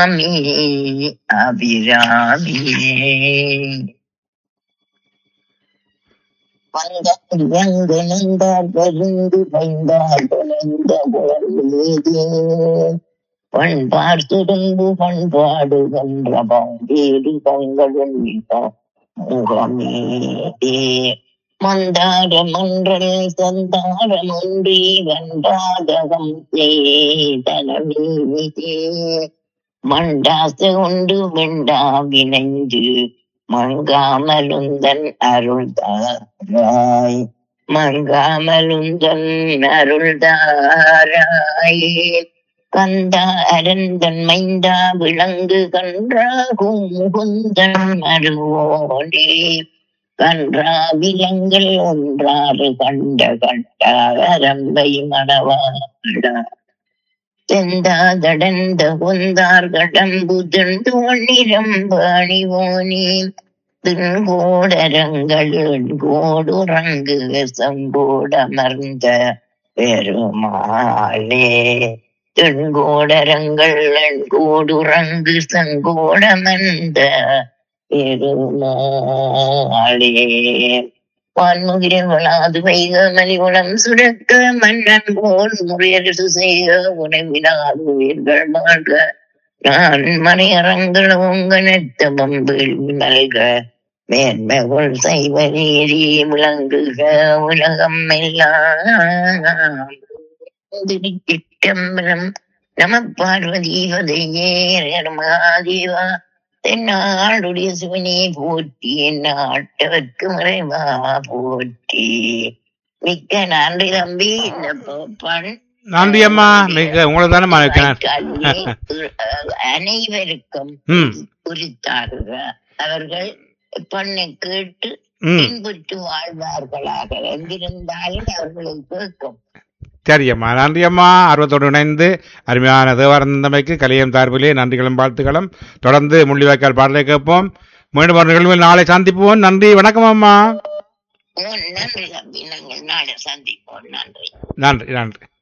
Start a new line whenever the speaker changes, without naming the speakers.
அபிராமி அபிராமியே வந்தார் பருந்து பைந்தார் தொலைந்த குழந்தையே பண்பார் துரும்பு பண்பாடு வென்ற பங்கேடு பங்களும் முகமே மந்தார மன்றல் சந்தார மன்றி வந்தாதகம் சேதனமீதே மண்டாசு உண்டு வெண்டா வினைந்து மங்காமலுந்தன் அருள்தாராய் மங்காமலுந்தன் அருள்தாராய் கந்தா அரந்தன் மைந்தா விளங்கு கன்றாகும் முகுந்தன் மருவோனே கன்றா விலங்கள் ஒன்றாறு கண்ட கண்டாரம்பை மணவாடா செந்தாதடந்த கொந்தார் கடம்பு திண்டோணிரம்பாணிவோனே தின்கோடரங்கள் கோடுறங்கு சம்போடமர்ந்த பெருமாளே தென்கோடரங்கள் கோடுறங்கு சங்கோடமர்ந்த பெருமாளே வான்முகிரில் வளாது வைக மலிகுளம் சுரக்க மன்னன் போல் முறையரசு செய்க உணவினால் உயிர்கள் வாழ்க நான் மனையறங்கள் உங்க நெத்தமம் வேள்வி நல்க மேன்மைகள் செய்வ நீதி விளங்குக உலகம் எல்லாம் திருச்சிற்றம்பலம் நம பார்வதி ஹதையே மகாதேவா தென்னாடுடைய சிவனே போற்றி நாட்டவர்க்கு மறைவா போற்றி மிக்க நன்றி தம்பி இந்த பண்
நன்றி அம்மா மிக உங்களை தானே இருக்கிறேன்
அனைவருக்கும்
ம்
குறித்தார்கள் அவர்கள் பண்ணை கேட்டு
ம்
பின்பற்று வாழ்வார்களாக எங்கிருந்தாலும் அவர்களை கேட்கும்
சரி அம்மா நன்றி அம்மா ஆர்வத்தோடு இணைந்து அருமையான தேவாரந்தமைக்கு கலியம் சார்பிலே நன்றிகளும் வாழ்த்துக்களும் தொடர்ந்து முள்ளிவாய்க்கால் பாடலை கேட்போம் மீண்டும் ஒரு நிகழ்வில் நாளை சந்திப்போம் நன்றி வணக்கம் அம்மா
நன்றி தம்பி நாங்கள் நாளை சந்திப்போம் நன்றி
நன்றி நன்றி